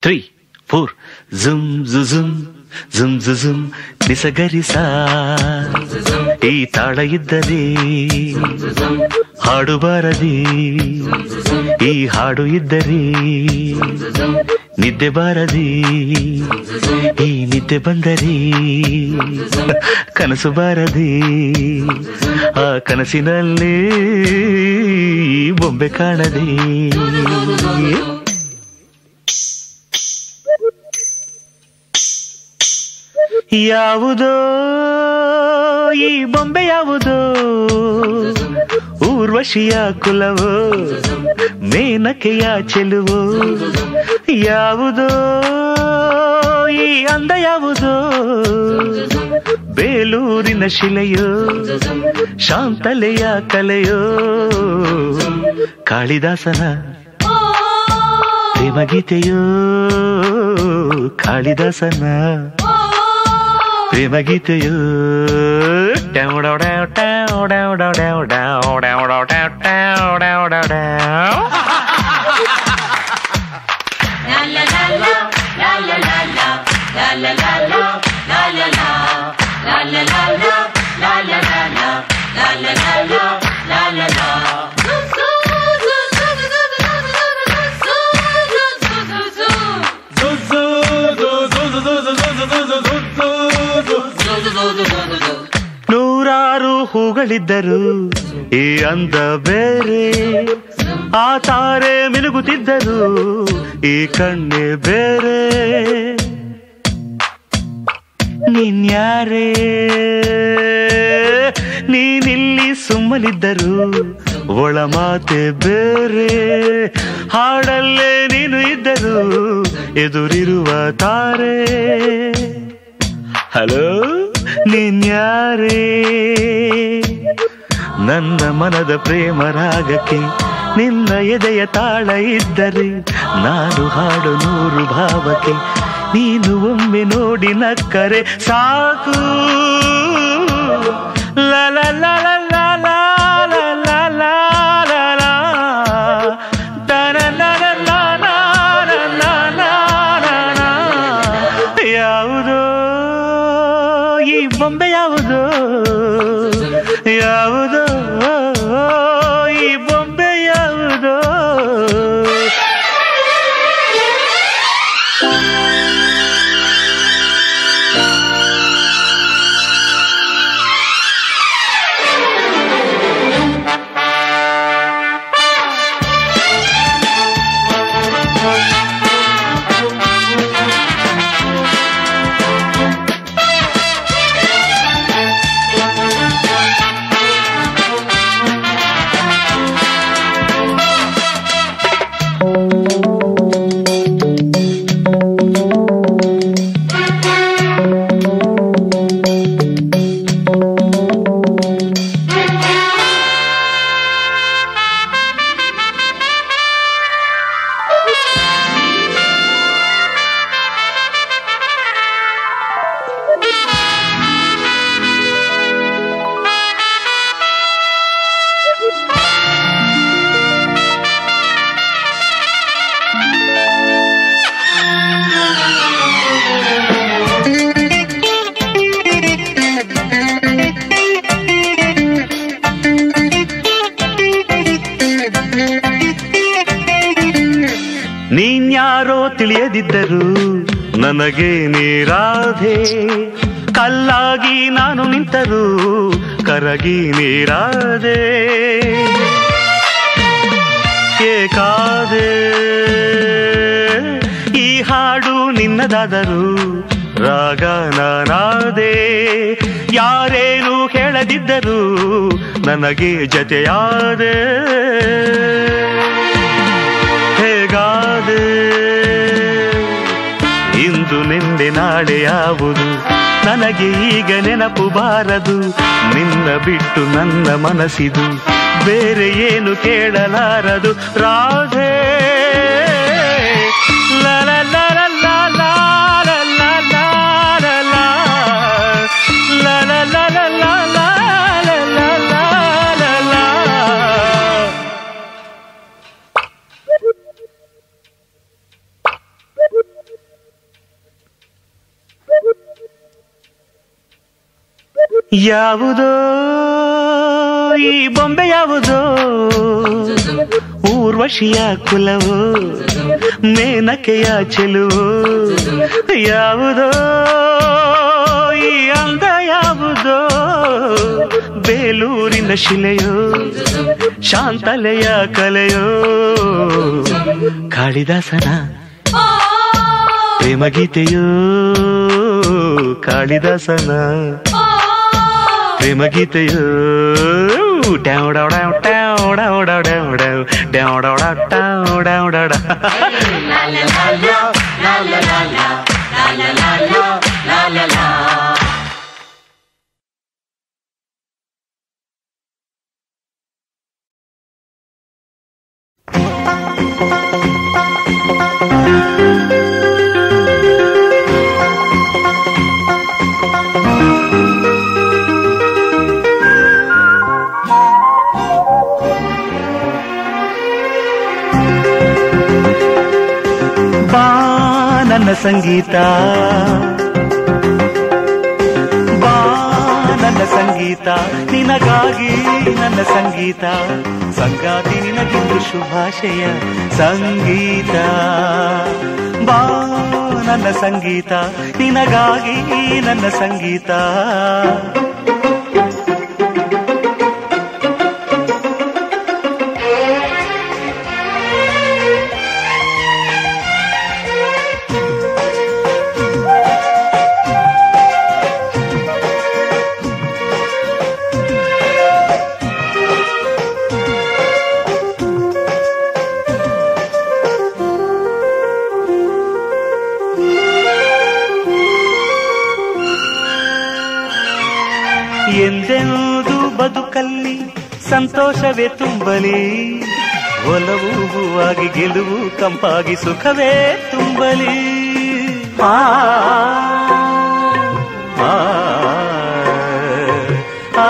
Three four ಜುಮ್ ಜುಮ್ ಜುಮ್ ಜುಮ್ ನಿಸಗರಿಸ ಈ ತಾಳ ಇದ್ದರೆ ಹಾಡು ಬಾರದೆ ಈ ಹಾಡು ಇದ್ದರೆ ನಿದ್ದೆ ಬಾರದೆ ಈ ನಿದ್ದೆ ಬಂದರೆ ಕನಸು ಬಾರದೆ ಆ ಕನಸಿನಲ್ಲಿ ಬೊಂಬೆ ಕಾಣದೆ ಯಾವುದೋ ಈ ಬೊಂಬೆ ಯಾವುದೋ ಊರ್ವಶಿಯ ಕುಲವೋ ಮೇನಕೆಯ ಚೆಲುವೋ ಯಾವುದೋ ಈ ಅಂದ ಯಾವುದೋ ಬೇಲೂರಿನ ಶಿಲೆಯೋ ಶಾಂತಲೆಯ ಕಲೆಯೋ ಕಾಳಿದಾಸನ ಪ್ರೇಮಗೀತೆಯೋ ಕಾಳಿದಾಸನ ಪ್ರೇಮಗೀತೆಯೋ ನೂರಾರು ಹೂಗಳಿದ್ದರು ಈ ಅಂದ ಬೇರೆ ಆ ತಾರೆ ಮಿನುಗುತ್ತಿದ್ದರು ಈ ಕಣ್ಣೆ ಬೇರೆ ನೀನ್ಯಾರೇ ನೀನಿಲ್ಲಿ ಸುಮ್ಮನಿದ್ದರು ಒಳ ಮಾತೆ ಬೇರೆ ಹಾಡಲ್ಲೇ ನೀನು ಇದ್ದರು ಎದುರಿರುವ ತಾರೆ ಹಲೋ ನೀನ್ಯಾರೇ ನನ್ನ ಮನದ ಪ್ರೇಮ ರಾಗಕ್ಕೆ ನಿನ್ನ ಎದೆಯ ತಾಳ ಇದ್ದರೆ ನಾನು ಹಾಡು ನೂರು ಭಾವಕ್ಕೆ ನೀನು ಒಮ್ಮೆ ನೋಡಿ ನಕ್ಕರೆ ಸಾಕು ಲಲ ಲಲ ಲಲ ಲಲ ಲಲ ಲಲ. ತರಲಲ ಲಲ ಲಲ ಲಲ. ಯಾವುದೋ ಈ ಬೊಂಬೆ ಯಾವುದೋ ಯಾವುದೋ ಈ ಬೊಂಬೆ ಯಾವುದೋ ನೀನ್ಯಾರೋ ತಿಳಿಯದಿದ್ದರು ನನಗೆ ನೀರಾಧೆ ಕಲ್ಲಾಗಿ ನಾನು ನಿಂತರು ಕರಗಿ ನೀರಾದೆ ಏಕಾದೆ ಈ ಹಾಡು ನಿನ್ನದಾದರು ರಾಗ ನಾನಾದೆ ಯಾರೇನು ಹೇಳದಿದ್ದರು ನನಗೆ ಜತೆಯಾದೆ ಹೇಗಾದೆ ಇಂದು ನಿಂದೆ ನಾಳೆ ಯಾವುದು ನನಗೆ ಈಗ ನೆನಪು ಬಾರದು ನಿನ್ನ ಬಿಟ್ಟು ನನ್ನ ಮನಸ್ಸಿದು ಬೇರೆ ಏನು ಕೇಳಲಾರದು ರಾಧೆ ಲಲ ಲಲ ಲಲ ಲಲ ಲಲ ಲಲ ಲಲ ಲಲ ಲಲ ಲಲ ಲಲ ಯಾವುದೋ ಈ ಬೊಂಬೆ ಯಾವುದೋ ಊರ್ವಶಿಯ ಕುಲವು ಮೇನಕೆಯ ಚೆಲುವು ಯಾವುದೋ ಈ ಅಂದ ಯಾವುದೋ ಬೇಲೂರಿನ ಶಿಲೆಯೋ ಶಾಂತಲೆಯ ಕಲೆಯೋ ಕಾಳಿದಾಸನ ಪ್ರೇಮಗೀತೆಯೋ ಕಾಳಿದಾಸನ ಪ್ರೇಮಗೀತೆಯೋ ಡ್ಯಾವ್ ಡಾವ್ ಡಾವ್ ಡ್ಯಾವ್ ಡಾವ್ ಡಾವ್ ಡಾವ್ ಡಾವ್ ಡ್ಯಾವ್ ಡಾವ್ ಡಾವ್ ಡಾವ್ ಡಾವ್ ಡಾವ್ ಡಾವ್. ಬಾ ನನ್ನ ಸಂಗೀತ ಬಾ ನನ್ನ ಸಂಗೀತ ನಿನಗಾಗಿ ನನ್ನ ಸಂಗೀತ ಸಂಗಾತಿ ನಿನಗಿಂದು ಶುಭಾಶಯ ಸಂಗೀತ ಬಾ ನನ್ನ ಸಂಗೀತ ನಿನಗಾಗಿ ನನ್ನ ಸಂಗೀತ ಎಂದೆಂದು ಬದುಕಲ್ಲಿ ಸಂತೋಷವೇ ತುಂಬಲಿ ಒಲವು ಹೂವಾಗಿ ಗೆಲುವು ಕಂಪಾಗಿ ಸುಖವೇ ತುಂಬಲಿ ಆ, ಆ, ಆ,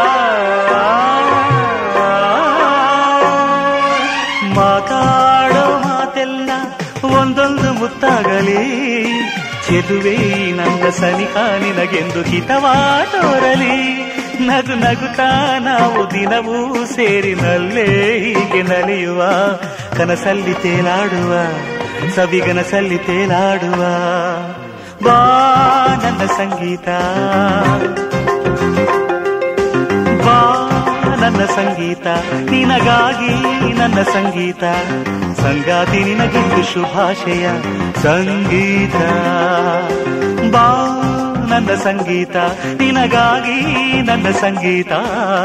ಮಾತಾಡೋ ಮಾತೆಲ್ಲ ಒಂದೊಂದು ಮುತ್ತಾಗಲಿ ಚೆಲುವೆ ಈ ನನ್ನ ಸನಿಹ ನಿನಗೆಂದು ಹಿತವಾಟೋರಲಿ ನಗು ನಗುತ್ತಾ ನಾವು ದಿನವೂ ಸೇರಿನಲ್ಲೇ ಹೀಗೆ ನಲಿಯುವ ಕನಸಲ್ಲಿ ತೇಲಾಡುವ ಸವಿಗನಸಲ್ಲಿ ತೇಲಾಡುವ ಬಾ ನನ್ನ ಸಂಗೀತ ಬಾ ನನ್ನ ಸಂಗೀತ ನಿನಗಾಗಿ ನನ್ನ ಸಂಗೀತ ಸಂಗಾತಿ ನಿನಗಿಂದು ಶುಭಾಶಯ ಸಂಗೀತ ಬಾ ನನ್ನ ಸಂಗೀತ ನಿನಗಾಗಿ ನನ್ನ ಸಂಗೀತ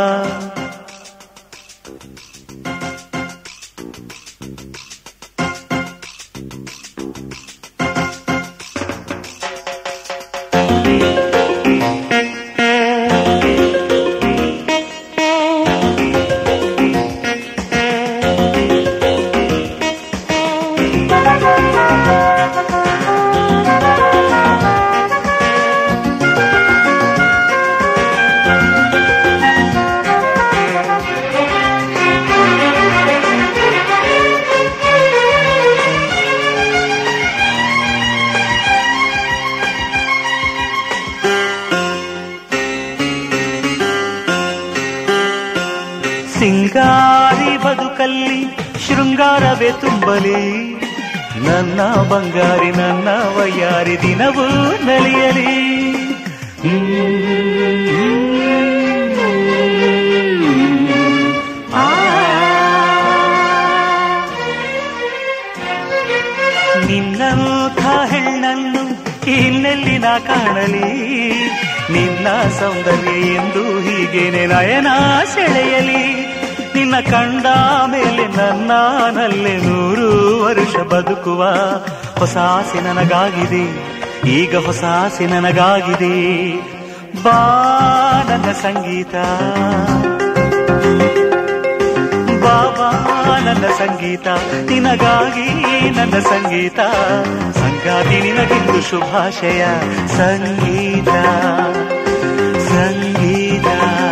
ಸಿಂಗಾರಿ ಬದುಕಲ್ಲಿ ಶೃಂಗಾರವೇ ತುಂಬಲಿ ನನ್ನ ಬಂಗಾರಿ ನನ್ನ ವಯ್ಯಾರಿ ದಿನವೂ ನಲಿಯಲಿ ಆ. ನಿನ್ನಂಥ ಹೆಣ್ಣನ್ನು ಇನ್ನೆಲ್ಲಿ ನಾ ಕಾಣಲಿ ನಿನ್ನ ಸೌಂದರ್ಯ ಎಂದು ಹೀಗೇನೆ ನಯನ ಸೆಳೆಯಲಿ ನಿನ್ನ ಕಂಡ ಮೇಲೆ ನನ್ನನಲ್ಲೇ ನೂರು ವರ್ಷ ಬದುಕುವ ಹೊಸ ಆಸೆ ನನಗಾಗಿದೆ ಈಗ ಹೊಸ ಆಸೆ ನನಗಾಗಿದೆ ಬಾ ನನ್ನ ಸಂಗೀತ ಬಾಬಾ ನನ್ನ ಸಂಗೀತ ನಿನಗಾಗಿ ನನ್ನ ಸಂಗೀತ ಸಂಗಾತಿ ನಿನಗಿಂದು ಶುಭಾಶಯ ಸಂಗೀತ ಸಂಗೀತ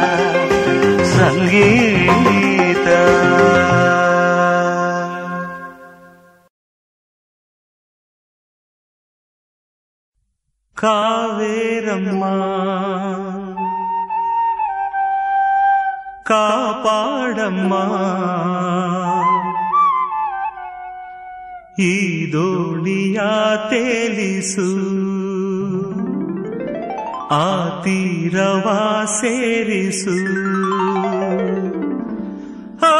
ಸಂಗೀತ ಕಾವೇರಮ್ಮ ಕಾಪಾಡಮ್ಮ ಈ ದೋಣಿಯ ತೇಲಿಸು ಆ ತೀರವ ಸೇರಿಸು ಆ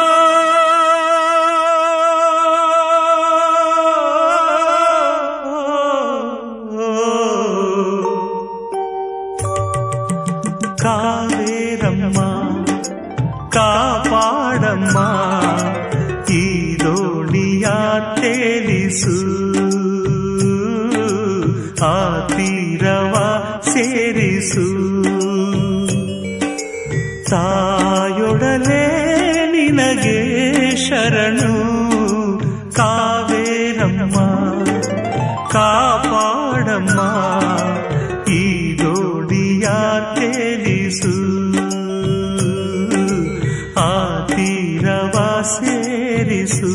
ಕಾವೇರಮ್ಮ ಕಾಪಾಡಮ್ಮ ಈ ದೋಣಿಯ ತೇಲಿಸು ಆ ತೀರವ ಸೇರಿಸು ತಾಯೊಡಲೆ ನಿನಗೆ ಶರಣು ಕಾವೇರಮ್ಮ ಕಾಪಾಡಮ್ಮ ಈ ದೋಡಿಯ ತೇಲಿಸು ಆ ತೀರವ ಸೇರಿಸು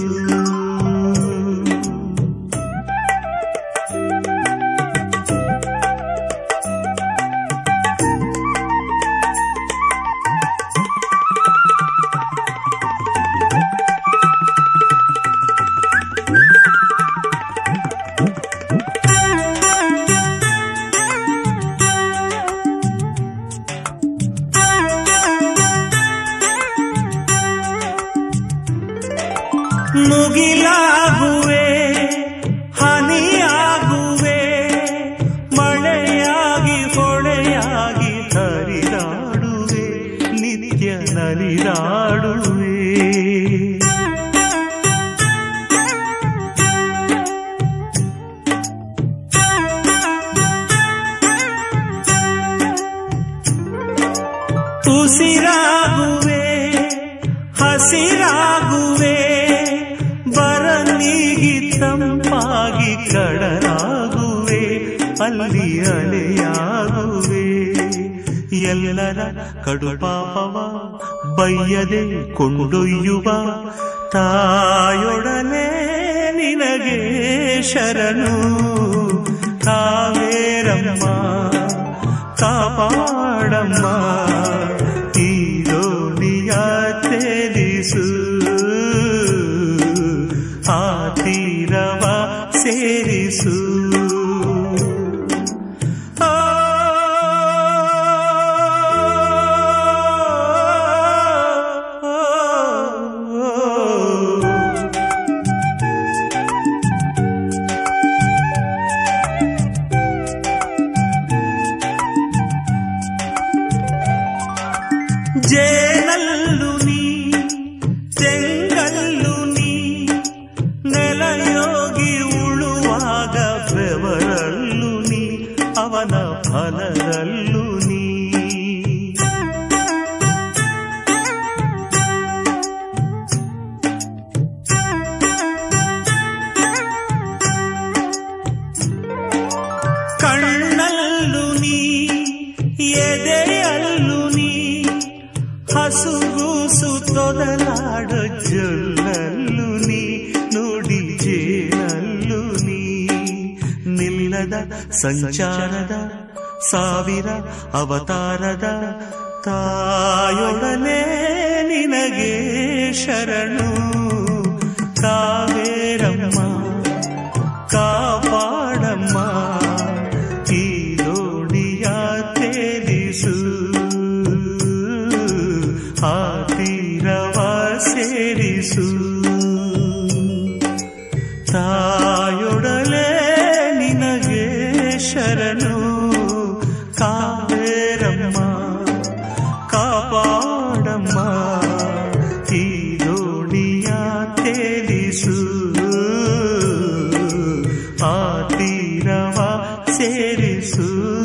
ಮುಗಿಲಾಗುವೆ ಹನಿಯಾಗುವೆ ಮಳೆಯಾಗಿ ಹೊಳೆಯಾಗಿ ಹರಿದಾಡುವೆ ನಿತ್ಯ ನಲಿದಾಡುವೆ ಉಸಿರಾಗುವೆ ಹಸಿರಾಗುವೆ ಬರಲಿಗಿ ತಂಪಾಗಿ ಕಡಲಾಗುವೆ ಅಲ್ಲಿ ಅಲೆಯಾಗುವೆ ಎಲ್ಲರ ಕಡುಪಾಪವ ಬಯ್ಯದೆ ಕೊಂಡೊಯ್ಯುವ ತಾಯೊಡನೆ ನಿನಗೆ ಶರಣು ಕಾವೇರಮ್ಮ ಕಾಪಾಡಮ್ಮ ಈ ದೋಣಿಯ ತೇಲಿಸು ಆ ತೀರವ ಸೇರಿಸು ಆ ಜೇನಲ್ಲು ನೀ ತೆಂಗಲ್ಲು ನೀ ನೆಲಯೋಗಿ ಉಳುವಾಗ ಬೆವರಲ್ಲು ನೀ ಅವನ ಫಲದಲ್ಲೂ ನೀ ಕಣ್ಣಲ್ಲು ನೀ ಎದೆಯಲ್ಲು ನೀ ಹಸುಗೂಸು ತೊದಲಾಡ ಜೊಲ್ಲಲ್ಲು ನೀ ನುಡಿ ಜೇನಲ್ಲು ನೀ ನಿಲ್ಲದ ಸಂಚಾರದ ಸಾವಿರ ಅವತಾರದ ತಾಯೊಡನೆ ನಿನಗೆ ಶರಣು ಕಾವೇರಮ್ಮ ಕಾಪಾಡಮ್ಮ ಈ ದೋಣಿಯ ತೇಲಿಸು ಆ ತೀರವ ಸೇರಿಸು ತಾಯೊಡಲೆ ನಿನಗೆ ಶರಣು ಕಾವೇರಮ್ಮ ಕಾಪಾಡಮ್ಮ ಈ ದೋಣಿಯ ತೇಲಿಸು ಆ ತೀರವ ಸೇರಿಸು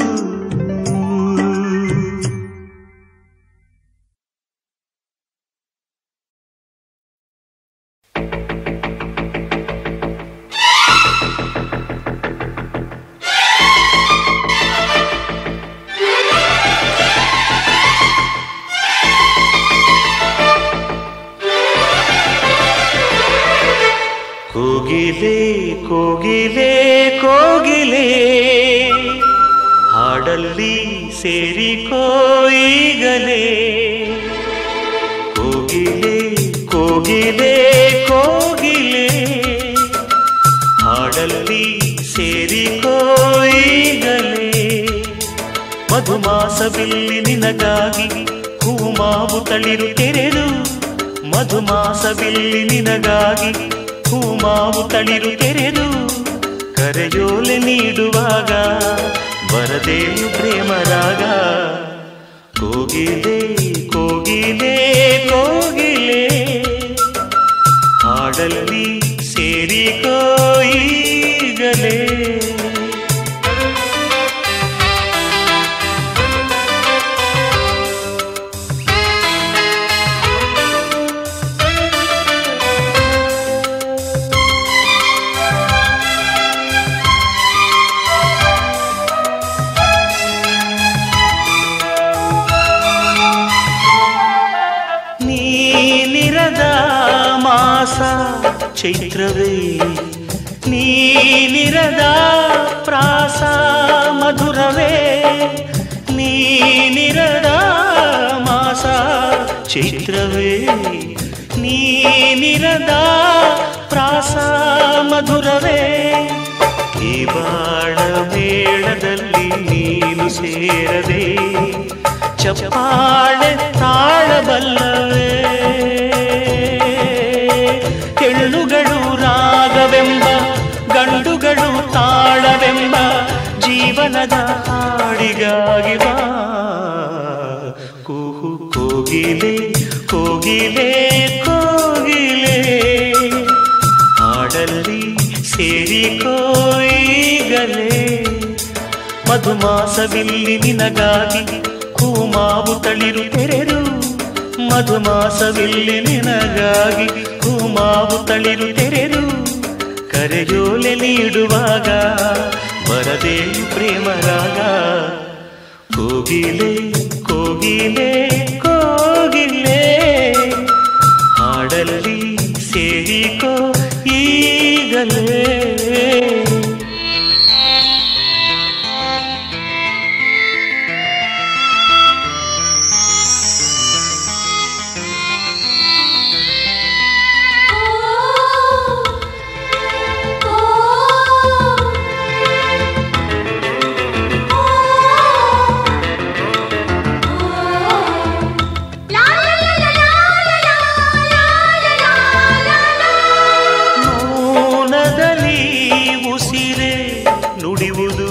ಕೋಗಿಲೆ ಕೋಗಿಲೆ ಕೋಗಿಲೆ ಹಾಡಲ್ಲಿ ಸೇರಿಕೋ ಈಗಲೇ ಕೋಗಿಲೆ ಕೋಗಿಲೆ ಕೋಗಿಲೆ ಹಾಡಲ್ಲಿ ಸೇರಿಕೋ ಈಗಲೇ ಮಧುಮಾಸವಿಲ್ಲಿ ನಿನಗಾಗಿ ಹೂಮಾವು ತಳಿರು ತೆರೆದು ಮಧುಮಾಸವಿಲ್ಲಿ ನಿನಗಾಗಿ ಹೂಮಾವು ತಳಿರು ತೆರೆದು ಕರೆಯೋಲೆ ನೀಡುವಾಗ ಬರದೇನು ಪ್ರೇಮರಾಗ ಕೋಗಿಲೆ ಕೋಗಿಲೆ ಕೋಗಿಲೆ ಹಾಡಲ್ಲಿ ಸೇರಿಕೋ ಈಗಲೇ ನೀನಿರದ ಮಾಸ ಚೈತ್ರವೇ ನೀನಿರದ ಪ್ರಾಸ ಮಧುರವೇ ನೀನಿರದ ಮಾಸ ಚೈತ್ರವೇ ನೀನಿರದ ಪ್ರಾಸ ಮಧುರವೇ ಈ ಬಾಳ ಮೇಳದಲ್ಲಿ ನೀನು ಸೇರದೆ ಚಪ್ಪಾಳೆ ತಾಳಬಲ್ಲವೇ ಹೆಣ್ಣುಗಳು ರಾಗವೆಂಬ ಗಂಡುಗಳು ತಾಳವೆಂಬ ಜೀವನದ ಹಾಡಿಗಾಗಿ ಬಾ ಕೂಹು ಕೋಗಿಲೆ ಕೋಗಿಲೆ ಕೋಗಿಲೆ ಹಾಡಲ್ಲಿ ಸೇರಿಕೋ ಈಗಲೇ ಮಧುಮಾಸವಿಲ್ಲಿ ನಿನಗಾಗಿ ಹೂಮಾವು ತಳಿರು ತೆರೆದು ಮಧುಮಾಸವಿಲ್ಲಿ ನಿನಗಾಗಿ ಹೂಮಾವು ತಳಿರು ತೆರೆದು ಕರೆಯೋಲೆ ನೀಡುವಾಗ ಬರದೇ ಪ್ರೇಮರಾಗ ಕೋಗಿಲೆ ಕೋಗಿಲೆ ಕೋಗಿಲೆ ಹಾಡಲ್ಲಿ ಸೇರಿಕೋ ಈಗಲೇ ಮೌನದಲ್ಲಿ ಉಸಿರೆ ನುಡಿಯುವುದು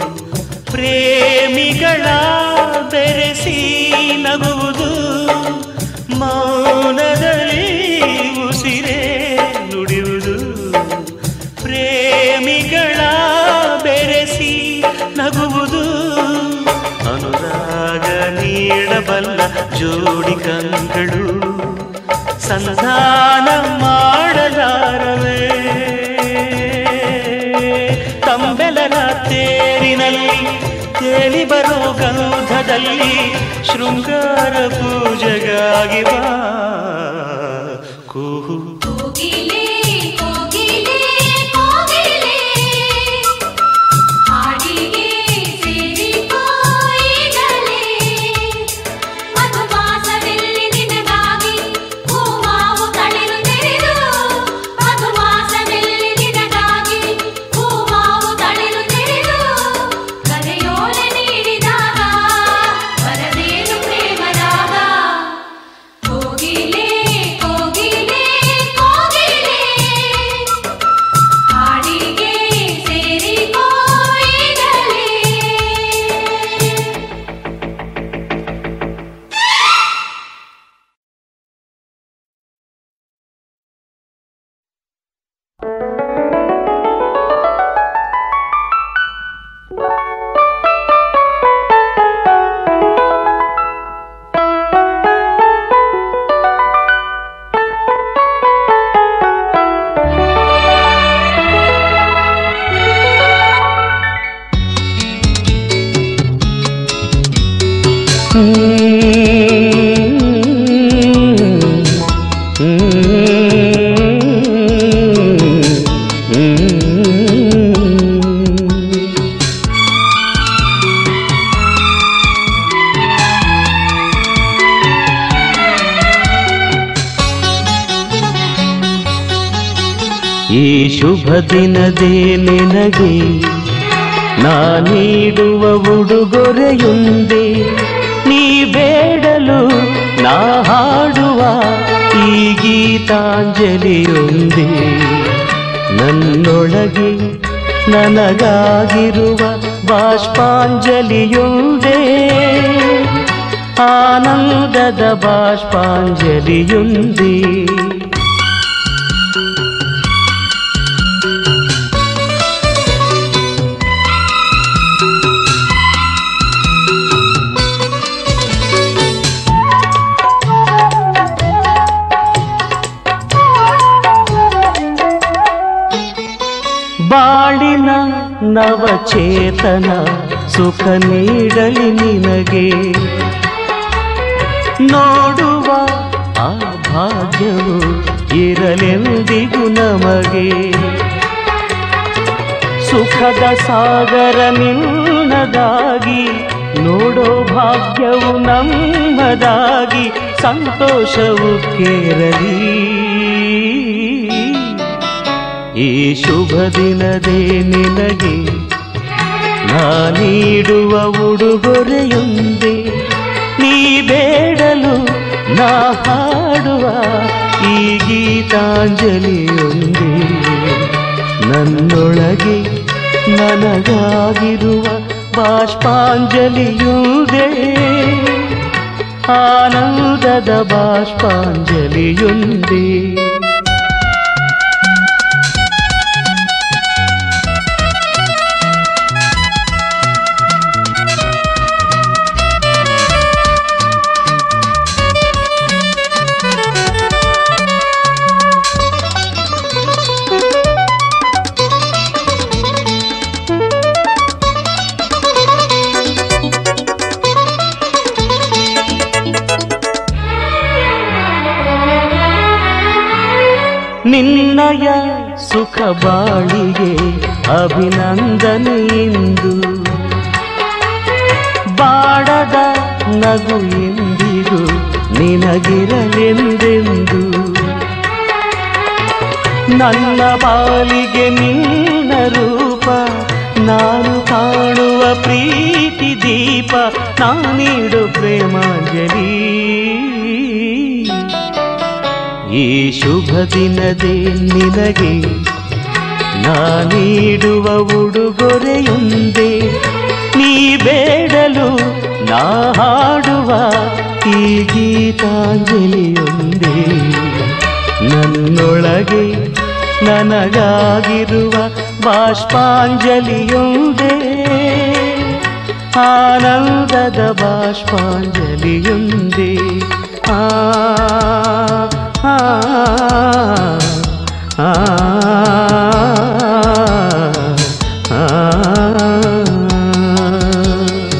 ಪ್ರೇಮಿಗಳ ಬೆರೆಸಿ ನಗುವುದು ಮೌನದಲ್ಲಿ ಉಸಿರೆ ನುಡಿಯುವುದು ಪ್ರೇಮಿಗಳ ಬೆರೆಸಿ ನಗುವುದು ಅನುರಾಗ ನೀಡಬಲ್ಲ ಜೋಡಿ ಕಂಗಳು ಸಂಧಾನ ಮಾಡಲಾರವೇ ತಂಬೆಲರ ತೇರಿನಲ್ಲಿ ತೇಲಿ ಬರೋ ಗಂಧದಲ್ಲಿ ಶೃಂಗಾರ ಪೂಜೆಗಾಗಿ ಬಾ ಕೂಹು ಕೋಗಿಲೆ ಕೋಗಿಲೆ ಕೋಗಿಲೆ ಹಾಡಿಗೆ ಸೇರಿಕೋ ಈಗಲೇ ಮಧುಮಾಸವೆಲ್ಲಿ ನಿನಗಾಗಿ ಹೂಮಾವು ತಳಿರು ತೆರೆದು ಮಧುಮಾಸವೆಲ್ಲಿ ನಿನಗಾಗಿ ಹೂಮಾವು ತಳಿರು ತೆರೆದು ಕರೆಯೋಲೆ ನೀಡಿದಾಗ ಬರದೇನು ಪ್ರೇಮರಾಗ ಕೋಗಿಲೆ ಕೋಗಿಲೆ ಈ ಶುಭ ದಿನದೇ ನಿನಗೆ ನಾ ನೀಡುವ ಉಡುಗೊರೆಯೊಂದೇ ನೀ ಬೇಡಲು ನಾ ಹಾಡುವ ಈ ಗೀತಾಂಜಲಿಯೊಂದೇ ನನ್ನೊಳಗೆ ನನಗಾಗಿರುವ ಬಾಷ್ಪಾಂಜಲಿಯೊಂದೇ ಆನಂದದ ಬಾಷ್ಪಾಂಜಲಿಯೊಂದೇ ಬಾಳಿನ ನವಚೇತನ ಸುಖ ನೀಡಲಿ ನಿನಗೆ ನೋಡುವ ಆ ಭಾಗ್ಯವು ಇರಲೆಂದಿಗೂ ನಮಗೆ ಸುಖದ ಸಾಗರ ನಿನ್ನದಾಗಿ ನೋಡೋ ಭಾಗ್ಯವು ನಮ್ಮದಾಗಿ ಸಂತೋಷವು ಕೇರಲಿ ಈ ಶುಭ ದಿನದೇ ನಿನಗೆ ನಾ ನೀಡುವ ಉಡುಗೊರೆಯೊಂದೇ ನೀ ಬೇಡಲು ನಾ ಹಾಡುವ ಈ ಗೀತಾಂಜಲಿಯೊಂದೇ ನನ್ನೊಳಗೆ ನನಗಾಗಿರುವ ಬಾಷ್ಪಾಂಜಲಿಯುವುದೇ ಆನಂದದ ಬಾಷ್ಪಾಂಜಲಿಯೊಂದೇ ನಿನ್ನಯ ಸುಖ ಬಾಳಿಗೆ ಅಭಿನಂದನೆ ಎಂದು ಬಾಡದ ನಗು ಎಂದಿಗೂ ನಿನಗಿರಲೆಂದೆಂದು ನನ್ನ ಬಾಲಿಗೆ ನಿನ್ನ ರೂಪ ನಾನು ಕಾಣುವ ಪ್ರೀತಿ ದೀಪ ನಾನೀಡು ಪ್ರೇಮಾಂಜಲಿ ಈ ಶುಭ ದಿನದೇ ನಿನಗೆ ನಾ ನೀಡುವ ಉಡುಗೊರೆಯೊಂದೇ ನೀ ಬೇಡಲು ನಾ ಹಾಡುವ ಈ ಗೀತಾಂಜಲಿಯೊಂದೇ ನನ್ನೊಳಗೆ ನನಗಾಗಿರುವ ಬಾಷ್ಪಾಂಜಲಿಯೊಂದೇ ಆನಂದದ ಬಾಷ್ಪಾಂಜಲಿಯೊಂದೇ ಆ ಆ ಆ ಆ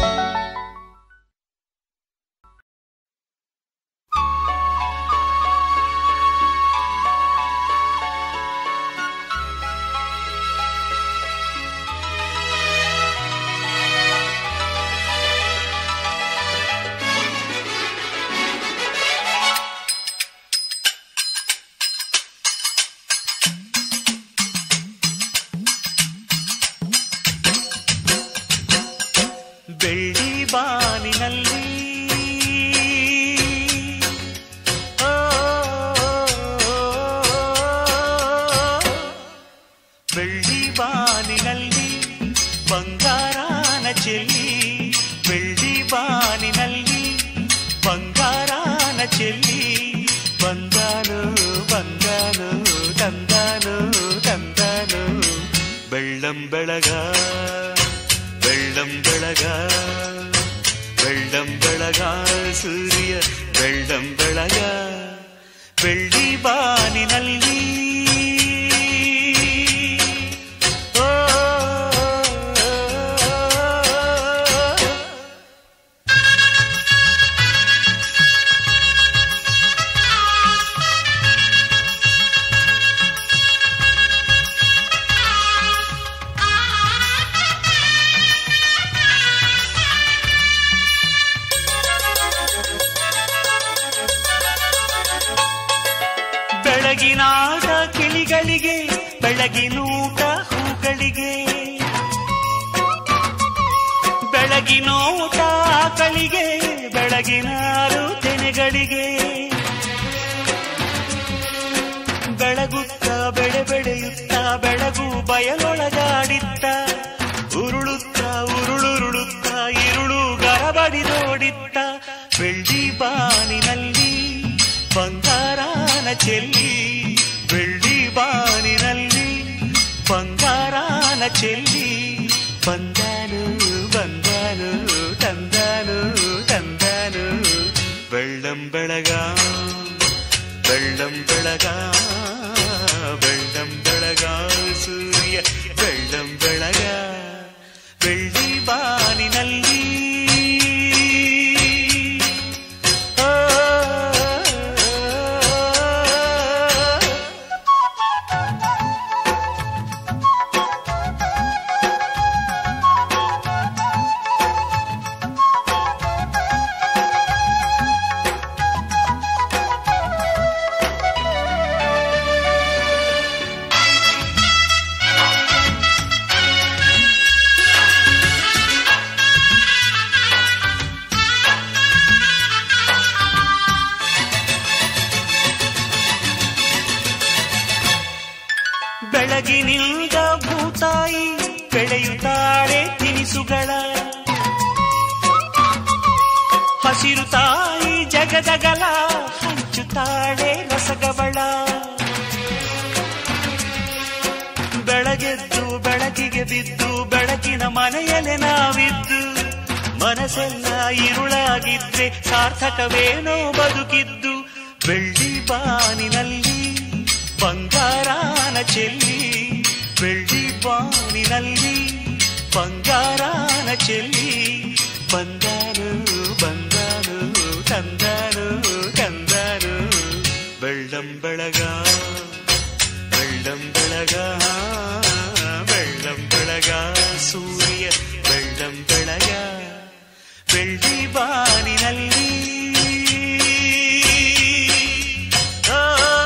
ಬೆಳ್ಳಿ ಬಾನಿನಲ್ಲಿ ಓ, ಬೆಳ್ಳಿ ಬಾನಿನಲ್ಲಿ ಬಂಗಾರಾನ ಚೆಲ್ಲಿ ಬೆಳ್ಳಿ ಬಾನಿನಲ್ಲಿ ಬಂಗಾರಾನ ಚೆಲ್ಲಿ ಬಂದಾನು ಬಂದಾನು ತಂದಾನು ತಂದಾನು ಬೆಳ್ಳಂ ಬೆಳಗ வெள்ளம் ಬೆಳಗ வெள்ளம் ಬೆಳಗ ಸೂರ್ಯ வெள்ளம் ಬೆಳಗ ಬೆಳ್ಳಿ ಬಾನಿನಲ್ಲಿ ಓ, ಬೆಳಗಿನಾಗ ಬೆಳಗಿನಾರು ತೆನೆಗಳಿಗೆ ಬೆಳಗುತ್ತ ಬೆಳೆ ಬೆಳೆಯುತ್ತ ಬೆಳಗು ಬಯಲೊಳಗಾಡಿತ್ತ ಉರುಳುತ್ತ ಉರುಳುರುಳುತ್ತ ಇರುಳು ಗರಬಡಿದೋಡಿತ್ತ ಬೆಳ್ಳಿ ಬಾನಿನಲ್ಲಿ ಬಂಗಾರಾನ ಚೆಲ್ಲಿ ಬೆಳ್ಳಿ ಬಾನಿನಲ್ಲಿ ಬಂಗಾರಾನ ಚೆಲ್ಲಿ ಬಂದಾನು ಬಂದಾನು ತಂದಾನು ತಂದಾನು ಬೆಳ್ಳಂ ಬೆಳಗ ಬೆಳ್ಳಂ ಬೆಳಗ ಬೆಳ್ಳಂ ಬೆಳಗ ಸೂರ್ಯ ಬೆಳ್ಳಂ ಬೆಳಗ ಬೆಳ್ಳಿ ಬಾನಿನಲ್ಲಿ ಆ, ಬೆಳಗಿನಿಂದ ಭೂತಾಯಿ ಬೆಳೆಯುತ್ತಾಳೆ ತಿನಿಸುಗಳ ಹಸಿರು ತಾಯಿ ಜಗದಗಲ ಹಂಚುತ್ತಾಳೆ ರಸಗವಳ ಬೆಳಗೆದ್ದು ಬೆಳಕಿಗೆ ಬಿದ್ದು ಬೆಳಕಿನ ಮನೆಯಲ್ಲೇ ನಾವಿದ್ದು ಮನಸ್ಸೆಲ್ಲ ಇರುಳಾಗಿದ್ರೆ ಸಾರ್ಥಕವೇನೋ ಬದುಕಿದ್ದು ಬೆಳ್ಳಿ ಬಾನಿನಲ್ಲಿ ಬಂಗಾರಾನ ಚೆಲ್ಲಿ ಬೆಳ್ಳಿ ಬಾನಿನಲ್ಲಿ ಬಂಗಾರಾನ ಚೆಲ್ಲಿ ಬಂದಾನು ಬಂದಾನು ತಂದಾನು ತಂದಾನು ಬೆಳ್ಳಂ ಬೆಳಗ ಬೆಳ್ಳಂ ಬೆಳಗ ಬೆಳ್ಳಂ ಬೆಳಗ ಸೂರ್ಯ ಬೆಳ್ಳಂ ಬೆಳಗ ಬೆಳ್ಳಿ ಬಾನಿನಲ್ಲಿ ಆ,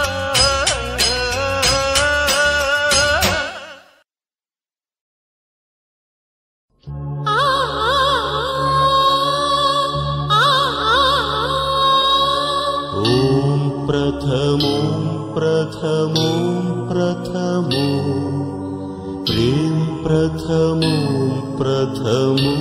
ॐ प्रथमो प्रथमो प्रथमो प्रेम प्रथमो प्रथमो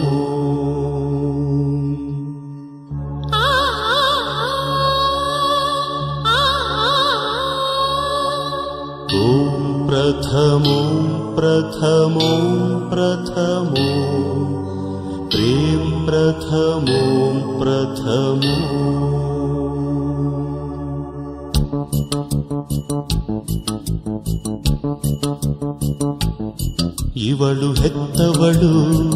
ॐ प्रथमो प्रथमो प्रथमो प्रेम प्रथमो प्रथमो ಇವಳು ಹೆತ್ತವಳು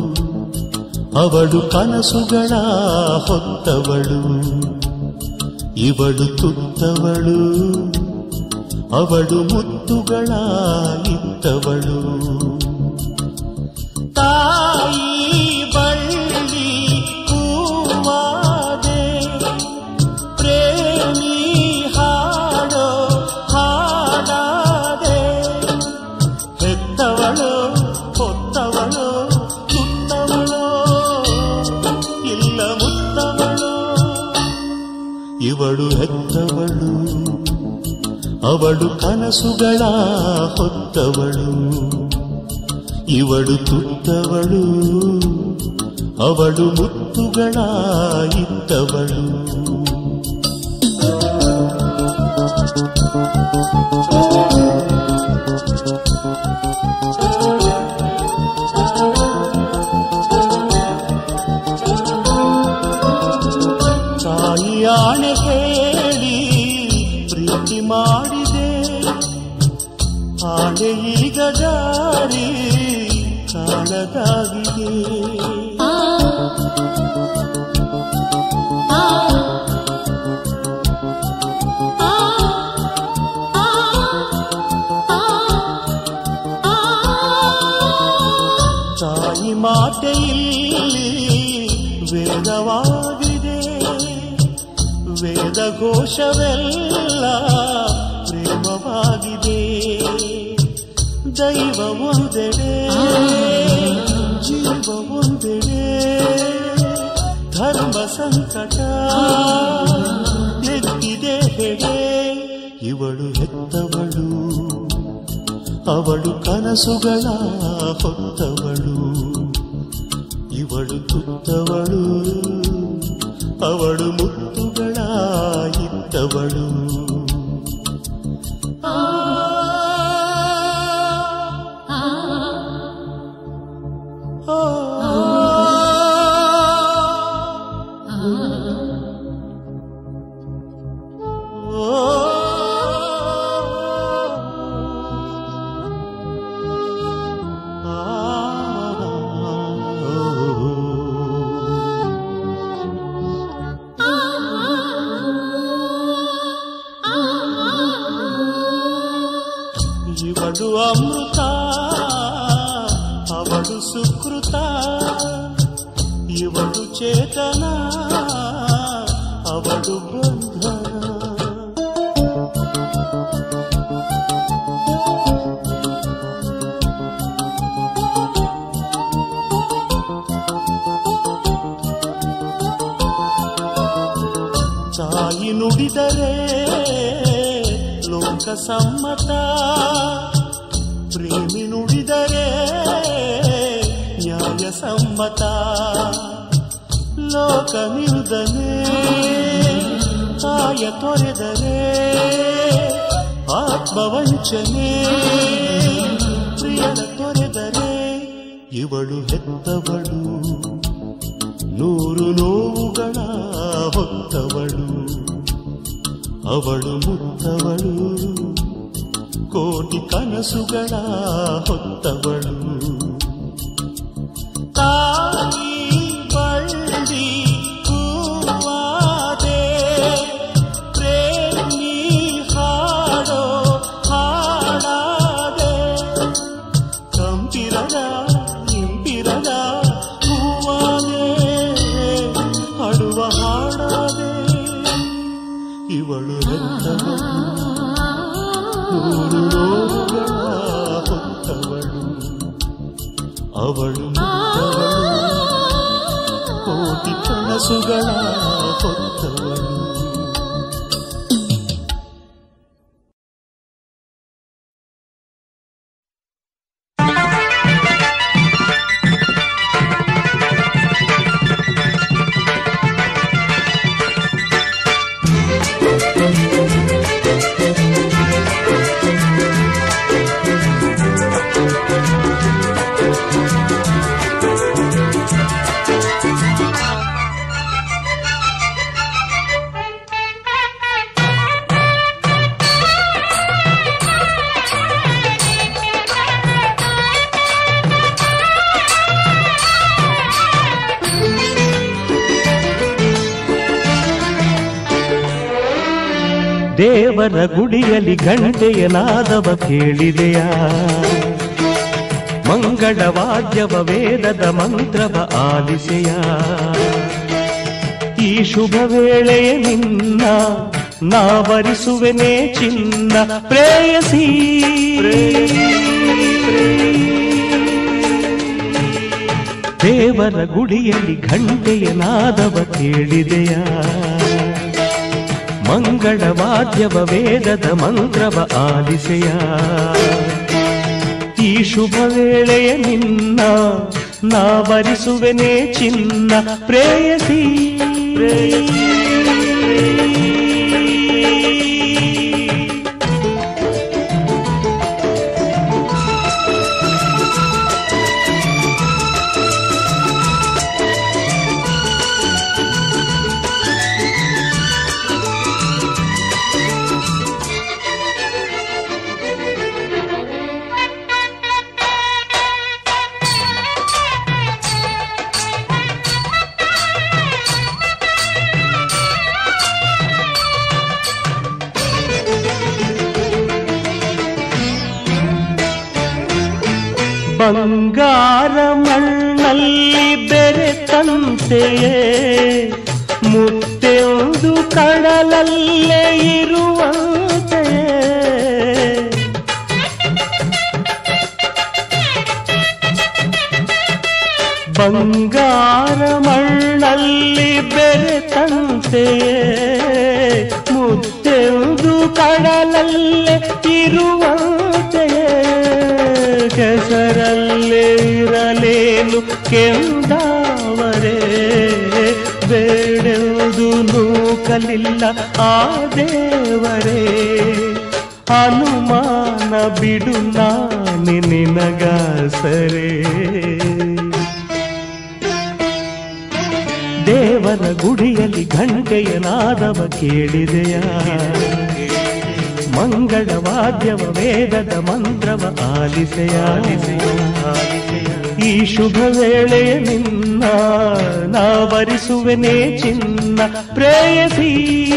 ಅವಳು ಕನಸುಗಳ ಹೊತ್ತವಳು ಇವಳು ತುತ್ತವಳು ಅವಳು ಮುತ್ತುಗಳ ಇತ್ತವಳು ತಾಯಿ ಬಳ್ಳಿ ಹೂವಾದೆ ಪ್ರೇಮಿ ಹಾಡೋ ಹಾಡಾದೆ ಹೆತ್ತವಳು ಹೊತ್ತವಳು ತುತ್ತವಳು ಇಲ್ಲ ಮುತ್ತವಳು ಇವಳು ಹೆತ್ತವಳು ಅವಳು ಕನಸುಗಳ ಹೊತ್ತವಳು ಇವಳು ತುತ್ತವಳು ಅವಳು ಮುತ್ತುಗಳ ಇತ್ತವಳು ತಾಯಿಯಾಣೆ ಕೇಳಿ ಪ್ರೀತಿ ಮಾಡಿದೆ ಆಣೆ ಈಗ ಜಾರಿ ಕಾಣದಾಗಿದೆ ತಾಯಿ ಮಾತೆಯಲ್ಲಿ ವೇದವಾಗಿದೆ ವೇದ ಘೋಷವೆಲ್ಲ ಪ್ರೇಮವಾಗಿದೆ ದೈವ ಒಂದೆಡೆ ಜೀವ ಒಂದೆಡೆ ಧರ್ಮ ಸಂಕಟ ಎತ್ತಿದೆ ಹೆಡೆ ಇವಳು ಹೆತ್ತವಳು ಅವಳು ಕನಸುಗಳ ಹೊತ್ತವಳು ಇವಳು ತುತ್ತವಳು ಅವಳು ಮುತ್ತುಗಳ ಇದ್ದವಳು ಇವಳು ಅಮೃತ ಅವಳು ಸುಕೃತ ಇವಳು ಚೇತನ ಅವಳು ಬಂಧನ ತಾಯಿ ನುಡಿದರೆ ಲೋಕ ಸಮ್ಮತ ಪ್ರೇಮಿ ನುಡಿದರೆ ನ್ಯಾಯ ಸಮ್ಮತ ಲೋಕ ನಿರುದನೆ ತಾಯ ತೊರೆದರೆ ಆತ್ಮವಂಚನೆ ಪ್ರಿಯನ ತೊರೆದರೆ ಇವಳು ಹೆತ್ತವಳು ನೂರು ನೋವುಗಳ ಹೊತ್ತವಳು ಅವಳು ಮುತ್ತವಳು ಕೋಟಿ ಕನಸುಗಳ ಹೊತ್ತವಳು ತಾಯಿ ಬಳ್ಳಿ ಹೂವಾದೆ ಪ್ರೇಮಿ ಹಾಡೋ ಹಾಡಾದೆ ಕಂಪಿರದ ಇಂಪಿರದ ಹೂವಾದೆ ಹಾಡುವ ಹಾಡಾದೆ ಇವಳು ಹೆತ್ತವಳು ನೂರು ನೋವುಗಳ ಹೊತ್ತವಳು ಅವಳು ಮುತ್ತವಳು ಕೋಟಿ ಕನಸುಗಳ ಹೊತ್ತವಳು ದೇವರ ಗುಡಿಯಲ್ಲಿ ಗಂಟೆಯ ನಾದವ ಕೇಳಿದೆಯಾ ಮಂಗಳ ವಾದ್ಯವ ವೇದದ ಮಂತ್ರವ ಆಲಿಸೆಯ ಈ ಶುಭ ವೇಳೆಯ ನಿನ್ನ ನಾವರಿಸುವೆನೇ ಚಿನ್ನ ಪ್ರೇಯಸಿ ದೇವರ ಗುಡಿಯಲ್ಲಿ ಗಂಟೆಯ ನಾದವ ಕೇಳಿದೆಯಾ ಮಂಗಳ ವಾದ್ಯವ ವೇದದ ಮಂತ್ರವ ಆಲಿಸೆಯ ಈ ಶುಭ ವೇಳೆಯ ನಿನ್ನ ನಾವರಿಸುವೆನೇ ಚಿನ್ನ ಪ್ರೇಯಸಿ ಬಂಗಾರ ಮಣ್ಣಲ್ಲಿ ಬೆರೆತಂತೆಯೇ ಮುತ್ತೆಂದು ಕಡಲಲ್ಲೇ ಇರುವಂತೆಯೇ ಬಂಗಾರ ಮಣ್ಣಲ್ಲಿ ಬೆರೆತಂತೆ ಮುದ್ದೆವುದು ಕಡಲಲ್ಲೇ ಇರುವಂತೆಯೇ ಕೆಸರಲ್ಲೇ ಇರಲೇನು ಕೆಂದಾವರೇ ಬೇಡೆವುದು ನೂಕಲಿಲ್ಲ ಆ ದೇವರೇ ಅನುಮಾನ ಬಿಡು ನಾನಿ ನಿನಗಾಸರೇ ದೇವರ ಗುಡಿಯಲ್ಲಿ ಗಂಟೆಯ ನಾದವ ಕೇಳಿದೆಯ ಮಂಗಳ ವಾದ್ಯವ ವೇದದ ಮಂತ್ರವ ಆಲಿಸೆಯ ಈ ಶುಭ ವೇಳೆಯ ನಿನ್ನ ನಾವರಿಸುವೆನೇ ಚಿನ್ನ ಪ್ರೇಯಸಿ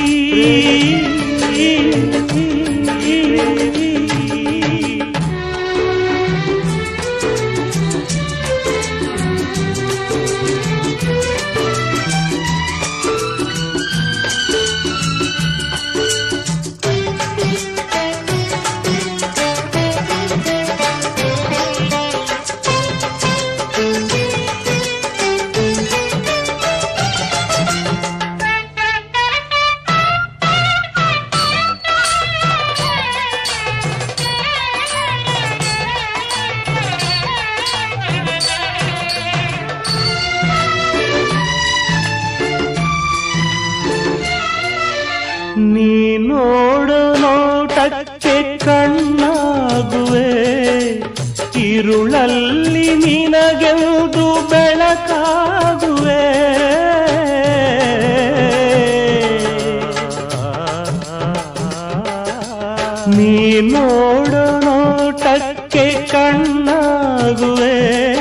ನೀ ನೋಡು ನೋಟಕ್ಕೆ ಕಣ್ಣಾಗುವೆ ഇരുಳಲ್ಲಿ ನಿನಗೆಂದು ಬೆಳಕಾಗುವೆ ನೀ ನೋಡು ನೋಟಕ್ಕೆ ಕಣ್ಣಾಗುವೆ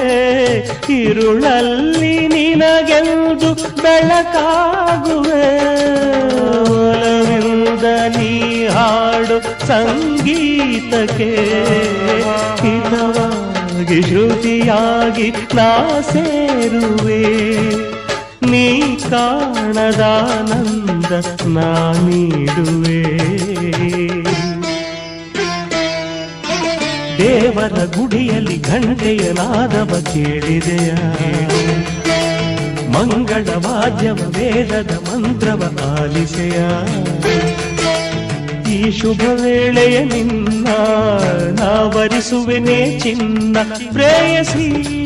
ഇരുಳಲ್ಲಿ ನಿನಗೆಂದು ಬೆಳಕಾಗುವೆ ಒಲವಿಂದ ನೀ ಹಾಡು ಸಂಗೀತಕ್ಕೆ ಹಿತವಾಗಿ ಶ್ರುತಿಯಾಗಿ ನಾ ಸೇರುವೆ ನೀ ಕಾಣದಾನಂದ ನಾ ನೀಡುವೆ ದೇವರ ಗುಡಿಯಲ್ಲಿ ಗಂಟೆಯ ನಾದವ ಕೇಳಿದೆಯ ಮಂಗಳ ವಾದ್ಯವ ವೇದದ ಮಂತ್ರವ ಆಲಿಸೆಯ ಈ ಶುಭ ವೇಳೆಯ ನಿನ್ನ ನಾವರಿಸುವೆನೇ ಚಿನ್ನ ಪ್ರೇಯಸಿ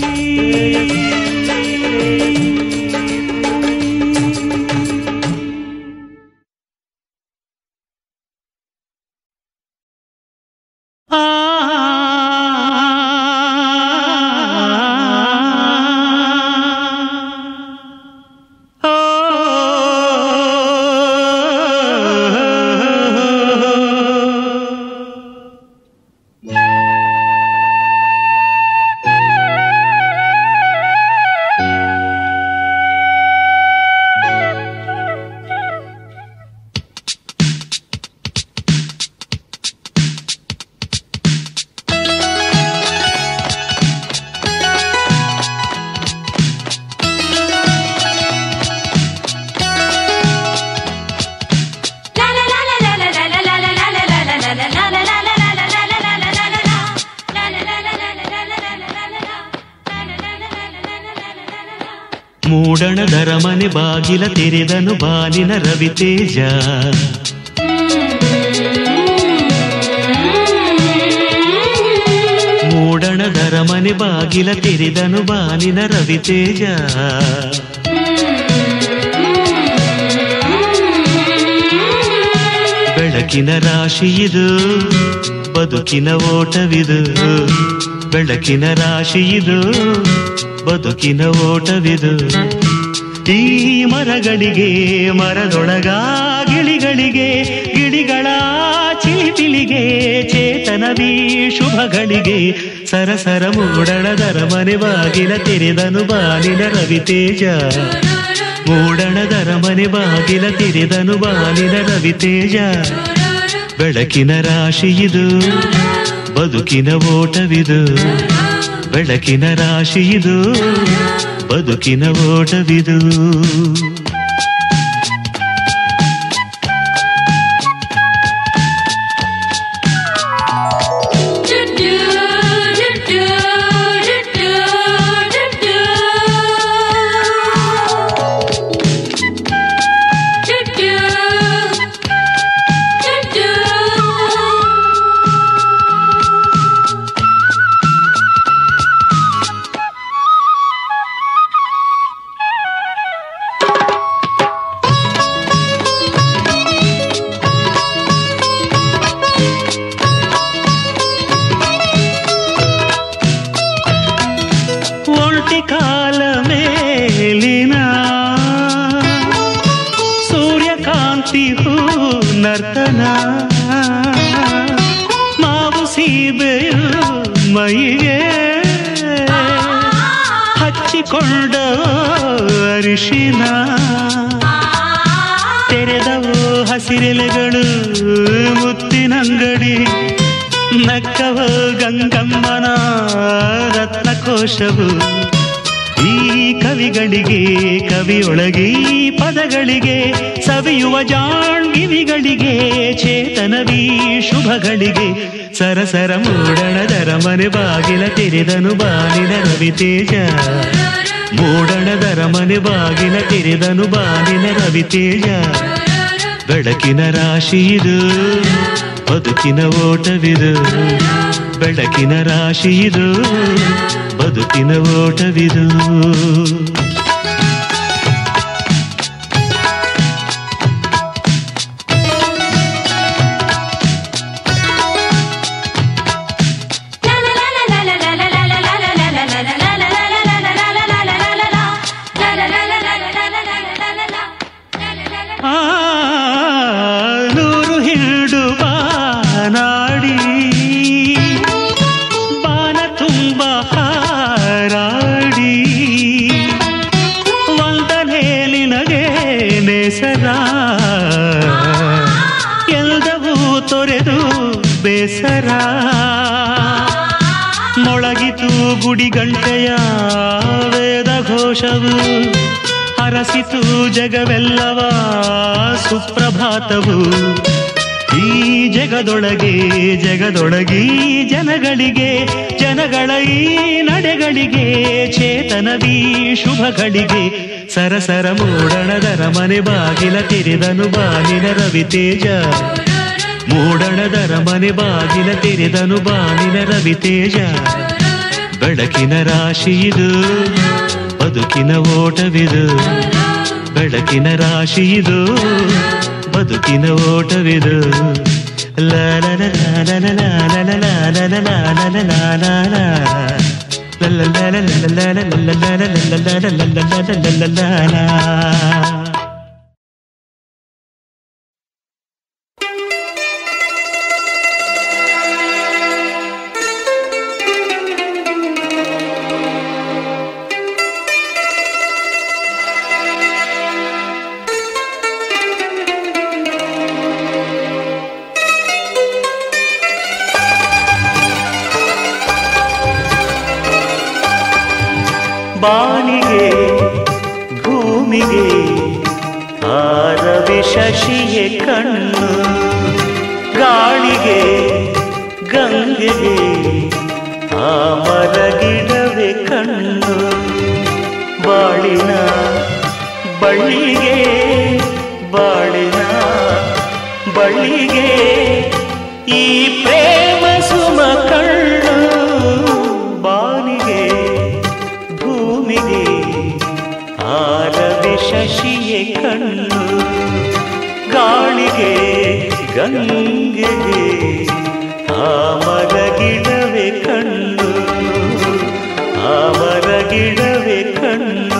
ಮೂಡಣದರ ಮನೆ ಬಾಗಿಲ ತೆರೆದನು ಬಾಲಿನ ರವಿತೇಜ ಮೂಡಣದರ ಮನೆ ಬಾಗಿಲ ತೆರೆದನು ಬಾಲಿನ ರವಿತೇಜ ಬೆಳಕಿನ ರಾಶಿಯಿದು ಬದುಕಿನ ಓಟವಿದು ಬೆಳಕಿನ ರಾಶಿಯಿದು ಬದುಕಿನ ಓಟವಿದು ಈ ಮರಗಳಿಗೆ ಮರದೊಳಗ ಗಿಳಿಗಳಿಗೆ ಗಿಳಿಗಳ ಚಿಲಿಪಿಲಿಗೆ ಚೇತನವೀ ಶುಭಗಳಿಗೆ ಸರಸರ ಮೂಡಣದರ ಮನೆ ಬಾಗಿಲ ತೆರೆದನು ಬಾಲಿನ ರವಿತೇಜ ಮೂಡಣದರ ಮನೆ ಬಾಗಿಲ ತೆರೆದನು ಬಾಲಿನ ರವಿತೇಜ ಬೆಳಕಿನ ರಾಶಿಯಿದು ಬದುಕಿನ ಓಟವಿದು ಬೆಳಕಿನ ರಾಶಿಯಿದು ಬದುಕಿನ ಓಟವಿದು ಕೋಟಿ ಕಾಲ ಮೇಲಿನ ಸೂರ್ಯಕಾಂತಿ ಹೂ ನರ್ತನ ಮಾವು ಸೀಬೆಯು ಮೈಗೆ ಹಚ್ಚಿಕೊಂಡ ಅರಿಶಿನ ತೆರೆದವು ಹಸಿರೆಲೆಗಳು ಮುತ್ತಿನಂಗಡಿ ನಕ್ಕವ ಗಂಗಮ್ಮನ ರತ್ನಕೋಶವು ಈ ಕವಿಗಳಿಗೆ ಕವಿಯೊಳಗೆ ಈ ಪದಗಳಿಗೆ ಸವಿಯುವ ಜಾಣ್ಗಿವಿಗಳಿಗೆ ಚೇತನವೀ ಶುಭಗಳಿಗೆ ಸರಸರ ಮೂಡಣದರ ಮನೆ ಬಾಗಿಲ ತೆರೆದನು ಬಾಲಿನ ರವಿ ತೇಜ ಮೂಡಣದರ ಮನೆ ಬಾಗಿಲ ತೆರೆದನು ಬಾಲಿನ ರವಿ ತೇಜ ಬೆಳಕಿನ ರಾಶಿ ಇದು ಬದುಕಿನ ಓಟವಿದು ಬೆಳಕಿನ ರಾಶಿ ಇದು ಬದುಕಿನ ಓಟವಿದು ಆ ನೂರು ಹಿಡು ಬಾನಾಡಿ ಬಾನ ತುಂಬ ಹಾರಾಡಿ ವಂದನೇಲಿನಗೆ ನೆಸರ ಎಲ್ದವೂ ತೊರೆದು ಬೇಸರ ಮೊಳಗಿತು ಗುಡಿ ಗಂಟೆಯ ವೇದ ಘೋಷವು ಹರಸಿತು ಜಗವೆಲ್ಲವ ಸುಪ್ರಭಾತವು ಈ ಜಗದೊಳಗೆ ಜಗದೊಳಗೆ ಈ ಜನಗಳಿಗೆ ಜನಗಳ ಈ ನಡೆಗಳಿಗೆ ಚೇತನವೀ ಶುಭಗಳಿಗೆ ಸರಸರ ಮೂಡಣದರ ಮನೆ ಬಾಗಿಲ ತೆರೆದನು ಬಾಲಿನ ರವಿ ತೇಜ ಮೂಡಣದರ ಮನೆ ಬಾಗಿಲ ತೆರೆದನು ಬಾಲಿನ ರವಿ ತೇಜ ಬೆಳಕಿನ ರಾಶಿ ಇದು ಬದುಕಿನ ಓಟವಿದು ಬೆಳಕಿನ ರಾಶಿ ಇದು ಬದುಕಿನ ಓಟವಿದು ಬಾನಿಗೆ ಭೂಮಿಗೆ ಆರವಿ ಶಶಿಯೇ ಕಣ್ಣು ಗಾಳಿಗೆ ಗಂಗೆಗೆ ಆ ಮರಗಿಡವೇ ಕಣ್ಣು ಬಾಳಿನ ಬಳ್ಳಿಗೆ ಬಾಳಿನ ಬಳ್ಳಿಗೆ ಈ ಪ್ರೇಮ ಸುಮ ಕಣ್ಣು ಬಾನಿಗೆ ಭೂಮಿಗೆ ಆರವಿ ಶಶಿಯೇ ಕಣ್ಣು ಗಾಳಿಗೆ ಗಂಗೆಗೆ ಆ ಮರಗಿಡವೇ ಕಣ್ಣು ಆ ಮರಗಿಡವೇ ಕಣ್ಣು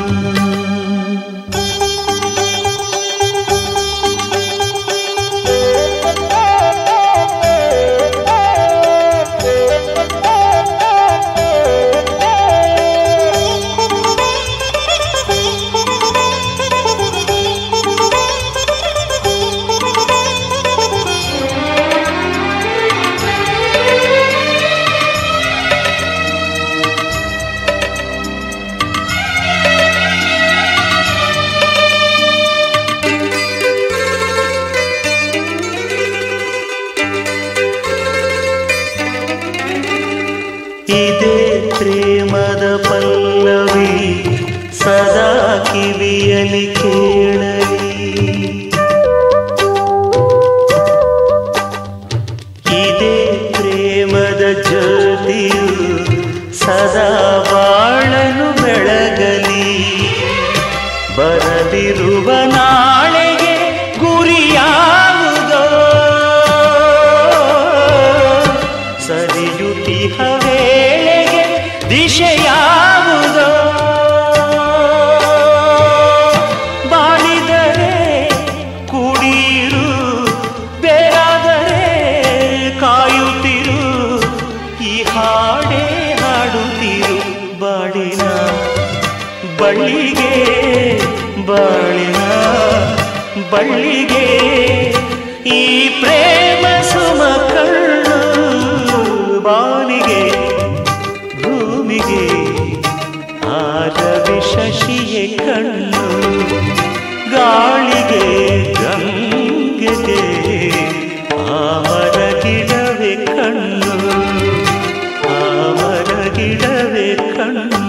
ಇದೇ ಪ್ರೇಮದ ಪಲ್ಲವಿ ಸದಾ ಕಿವಿಯಲಿ ಕೇಳಲಿ ಇದೇ ಪ್ರೇಮದ ಜ್ಯೋತಿಯು ಸದಾ ಬಾಳನು ಬೆಳಗಲಿ ಬರದಿರುವ ನಾಳೆಗೆ ಗುರಿಯಾವುದೋ ಸರಿಯುತಿಹ ವೇಳೆಗೆ ದಿಶೆಯಾವುದೋ ಬಳ್ಳಿಗೆ ಬಾಳಿನ ಬಳ್ಳಿಗೆ ಈ ಪ್ರೇಮ ಸುಮ ಕಣ್ಣು ಬಾನಿಗೆ ಭೂಮಿಗೆ ಆರವಿ ಶಶಿಯೇ ಕಣ್ಣು ಗಾಳಿಗೆ ಗಂಗೆಗೆ ಆಮರ ಗಿಡವೇ ಕಣ್ಣು ಆಮರ ಗಿಡವೇ ಕಣ್ಣು